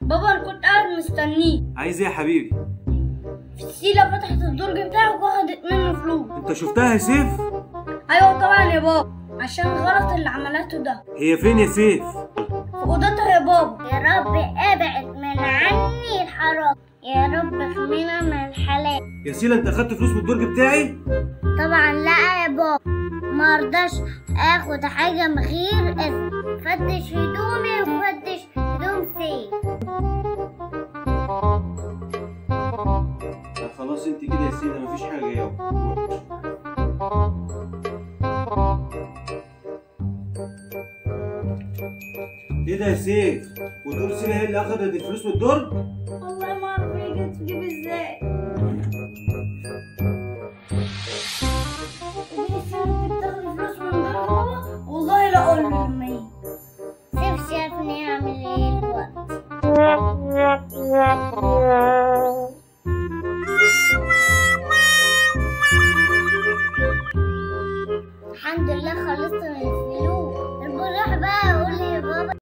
بابا انا كنت قاعد مستنيه عايز ايه يا حبيبي سيلا فتحت الدرج بتاعه واخدت منه فلوس انت شفتها يا سيف ايوه طبعا يا بابا عشان الغلط اللي عملته ده هي فين يا سيف في اوضتها يا بابا يا رب ابعد من عني الحرام يا رب احمينا من الحلال يا سيلا انت اخدت فلوس من الدرج بتاعي طبعا لا يا بابا ما رضاش اخد حاجه من غير اذن فتش هدومي وفتش هدوم سيف طب خلاص انت كده يا سيلا مفيش حاجه جايه ايه ده يا سيف وتقول سيلا هي اللي اخدت الفلوس من الدرج والله ما اعرف هي جت تجيب ازاي والله لا اقول له لما يجي سيف شافني اعمل ايه الحمد لله خلصت من الفلوس البروح بقى اقول لي يا بابا